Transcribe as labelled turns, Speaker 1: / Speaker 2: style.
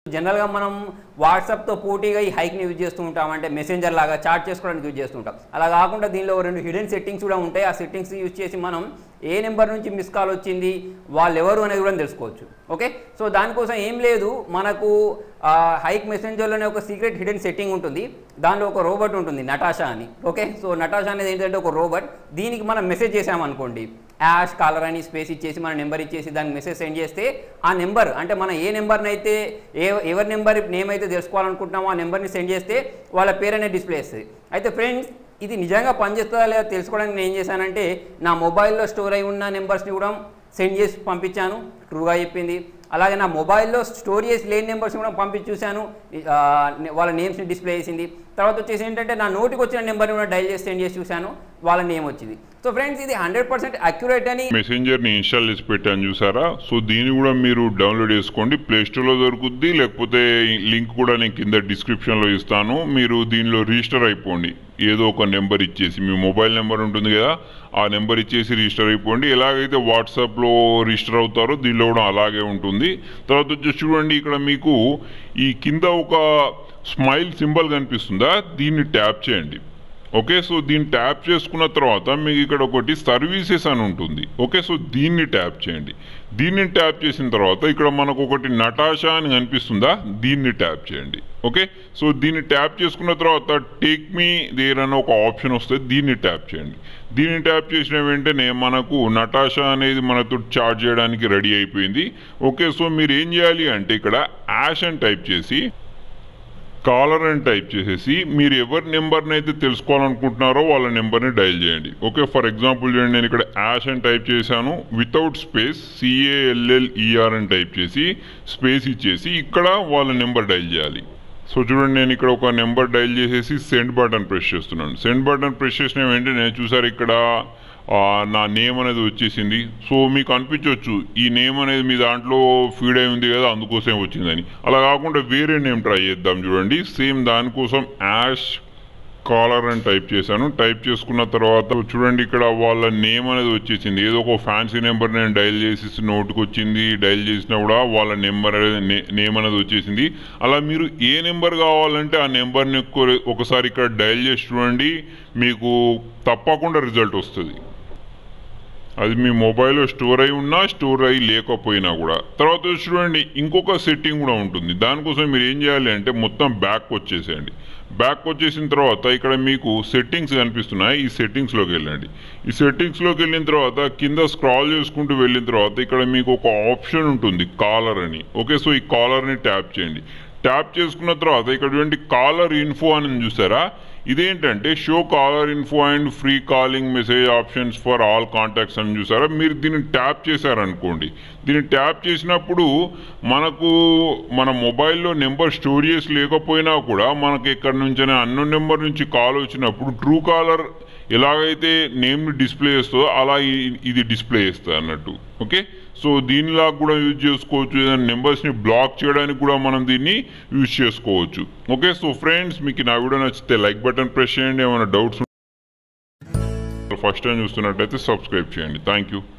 Speaker 1: జనరల్గా మనం వాట్సాప్తో పోటీగా ఈ హైక్ని యూజ్ చేస్తూ ఉంటాం అంటే మెసెంజర్ లాగా చాట్ చేసుకోవడానికి యూజ్ చేస్తూ ఉంటాం అలా కాకుండా దీనిలో రెండు హిడెన్ సెట్టింగ్స్ కూడా ఉంటాయి ఆ సెట్టింగ్స్ యూజ్ చేసి మనం ఏ నెంబర్ నుంచి మిస్ కాల్ వచ్చింది వాళ్ళు ఎవరు అనేది కూడా తెలుసుకోవచ్చు ఓకే సో దానికోసం ఏం లేదు మనకు ఆ, హైక్ మెసెంజర్లోనే ఒక సీక్రెట్ హిడెన్ సెట్టింగ్ ఉంటుంది దానిలో ఒక రోబోట్ ఉంటుంది నటాషా అని ఓకే సో నటాషా అనేది ఏంటంటే ఒక రోబోట్ దీనికి మనం మెసేజ్ చేసామనుకోండి యాష్ కాలర్ అని స్పేస్ ఇచ్చేసి మన నెంబర్ ఇచ్చేసి దానికి మెసేజ్ సెండ్ చేస్తే ఆ నెంబర్ అంటే మనం ఏ నెంబర్ని అయితే ఏ ఎవరి నెంబర్ నేమ్ అయితే తెలుసుకోవాలనుకుంటున్నామో ఆ నెంబర్ని సెండ్ చేస్తే వాళ్ళ పేరు అనేది డిస్ప్లే చేస్తుంది అయితే ఫ్రెండ్స్ ఇది నిజంగా పనిచేస్తుందా లేదా తెలుసుకోవడానికి నేను ఏం చేశానంటే నా మొబైల్లో స్టోర్ అయి ఉన్న నెంబర్స్ని కూడా సెండ్ చేసి పంపించాను ట్రూగా చెప్పింది అలాగే నా మొబైల్లో స్టోర్ చేసి లేని నెంబర్స్ కూడా పంపించి చూశాను ఆ, వాళ్ళ నేమ్స్ని డిస్ప్లే చేసింది తర్వాత వచ్చేసి ఏంటంటే నా నోటికి వచ్చిన నెంబర్ని కూడా డైల్ చేసి సెండ్ చేసి చూశాను వాళ్ళ నేమ్ వచ్చింది సో ఫ్రెండ్స్ ఇది హండ్రెడ్ పర్సెంట్ అక్యురేట్ అని
Speaker 2: మెసెంజర్ ని ఇన్స్టాల్ చేసి పెట్టాను చూసారా సో దీన్ని కూడా మీరు డౌన్లోడ్ చేసుకోండి ప్లే స్టోర్ లో దొరుకుద్ది లేకపోతే లింక్ కూడా నేను కింద డిస్క్రిప్షన్ లో ఇస్తాను మీరు దీనిలో రిజిస్టర్ అయిపోండి ఏదో ఒక నెంబర్ ఇచ్చేసి మీ మొబైల్ నెంబర్ ఉంటుంది కదా ఆ నెంబర్ ఇచ్చేసి రిజిస్టర్ అయిపోండి ఎలాగైతే వాట్సాప్ లో రిజిస్టర్ అవుతారో దీనిలో కూడా అలాగే ఉంటుంది తర్వాత వచ్చేసి చూడండి ఇక్కడ మీకు ఈ కింద ఒక స్మైల్ సింబల్ కనిపిస్తుందా దీన్ని ట్యాప్ చేయండి ఓకే సో దీన్ని ట్యాప్ చేసుకున్న తర్వాత మీకు ఇక్కడ ఒకటి సర్వీసెస్ అని ఉంటుంది ఓకే సో దీన్ని ట్యాప్ చేయండి దీన్ని ట్యాప్ చేసిన తర్వాత ఇక్కడ మనకు ఒకటి నటాషా అని కనిపిస్తుందా దీన్ని ట్యాప్ చేయండి ఓకే సో దీన్ని ట్యాప్ చేసుకున్న తర్వాత టేక్ మీ దేర్ అని ఒక ఆప్షన్ వస్తుంది దీన్ని ట్యాప్ చేయండి దీన్ని ట్యాప్ చేసిన వెంటనే మనకు నటాషా అనేది మనతో చార్జ్ చేయడానికి రెడీ అయిపోయింది ఓకే సో మీరు ఏం చేయాలి అంటే ఇక్కడ యాష్ అని టైప్ చేసి కాలర్ అని టైప్ చేసేసి మీరు ఎవరి నెంబర్ని అయితే తెలుసుకోవాలనుకుంటున్నారో వాళ్ళ నెంబర్ని డయల్ చేయండి ఓకే ఫర్ ఎగ్జాంపుల్ చూడండి నేను ఇక్కడ యాష్ అని టైప్ చేశాను వితౌట్ స్పేస్ సిఏఎల్ఎల్ఈఆర్ అని టైప్ చేసి స్పేస్ ఇచ్చేసి ఇక్కడ వాళ్ళ నెంబర్ డయల్ చేయాలి సో చూడండి నేను ఇక్కడ ఒక నెంబర్ డయల్ చేసేసి సెండ్ బటన్ ప్రెస్ చేస్తున్నాను సెండ్ బటన్ ప్రెస్ చేసిన వెంటనే చూసారు ఇక్కడ ఆ, నా నేమ్ అనేది వచ్చేసింది సో మీకు అనిపించవచ్చు ఈ నేమ్ అనేది మీ దాంట్లో ఫీడ్ అయి ఉంది కదా అందుకోసం వచ్చిందని అలా కాకుండా వేరే నేమ్ ట్రై చేద్దాం చూడండి సేమ్ దానికోసం యాష్ కాలర్ అని టైప్ చేశాను టైప్ చేసుకున్న తర్వాత చూడండి ఇక్కడ వాళ్ళ నేమ్ అనేది వచ్చేసింది ఏదో ఒక ఫ్యాన్సీ నెంబర్ నేను డైల్ చేసి నోటుకు వచ్చింది డైల్ చేసినా కూడా వాళ్ళ నెంబర్ అనేది నేమ్ అనేది వచ్చేసింది అలా మీరు ఏ నెంబర్ కావాలంటే ఆ నెంబర్ని ఒకసారి ఇక్కడ డైల్ చేసి చూడండి మీకు తప్పకుండా రిజల్ట్ వస్తుంది అది మీ మొబైల్లో స్టోర్ అయి ఉన్నా స్టోర్ అయి లేకపోయినా కూడా తర్వాత వచ్చి చూడండి ఇంకొక సెట్టింగ్ కూడా ఉంటుంది దానికోసం మీరు ఏం చేయాలి అంటే మొత్తం బ్యాక్ వచ్చేసేయండి బ్యాక్ వచ్చేసిన తర్వాత ఇక్కడ మీకు సెట్టింగ్స్ కనిపిస్తున్నాయి ఈ సెట్టింగ్స్లోకి వెళ్ళండి ఈ సెట్టింగ్స్లోకి వెళ్ళిన తర్వాత కింద స్క్రాల్ చేసుకుంటూ వెళ్ళిన తర్వాత ఇక్కడ మీకు ఒక ఆప్షన్ ఉంటుంది కాలర్ అని ఓకే సో ఈ కాలర్ని ట్యాప్ చేయండి ట్యాప్ చేసుకున్న తర్వాత ఇక్కడ చూడండి కాలర్ ఇన్ఫో అని చూసారా ఇదేంటంటే show caller info and free calling message options for all contacts అని చూసారా మీరు దీన్ని ట్యాప్ చేశారనుకోండి దీన్ని ట్యాప్ చేసినప్పుడు మనకు మన మొబైల్లో నెంబర్ స్టోర్ చేసి లేకపోయినా కూడా మనకి ఎక్కడి నుంచైనా అన్నో నెంబర్ నుంచి కాల్ వచ్చినప్పుడు ట్రూ కాలర్ ఎలాగైతే నేమ్ని డిస్ప్లే చేస్తుందో అలా ఈ- ఇది డిస్ప్లే చేస్తుంది అన్నట్టు ఓకే సో దీనిలా కూడా యూజ్ చేసుకోవచ్చు ఏదైనా నెంబర్స్ని బ్లాక్ చేయడానికి కూడా మనం దీన్ని యూజ్ చేసుకోవచ్చు ఓకే సో ఫ్రెండ్స్ మీకు నా వీడియో నచ్చితే లైక్ బటన్ ప్రెస్ చేయండి ఏమైనా డౌట్స్ ఫస్ట్ టైం చూస్తున్నట్టయితే సబ్స్క్రైబ్ చేయండి థ్యాంక్ యూ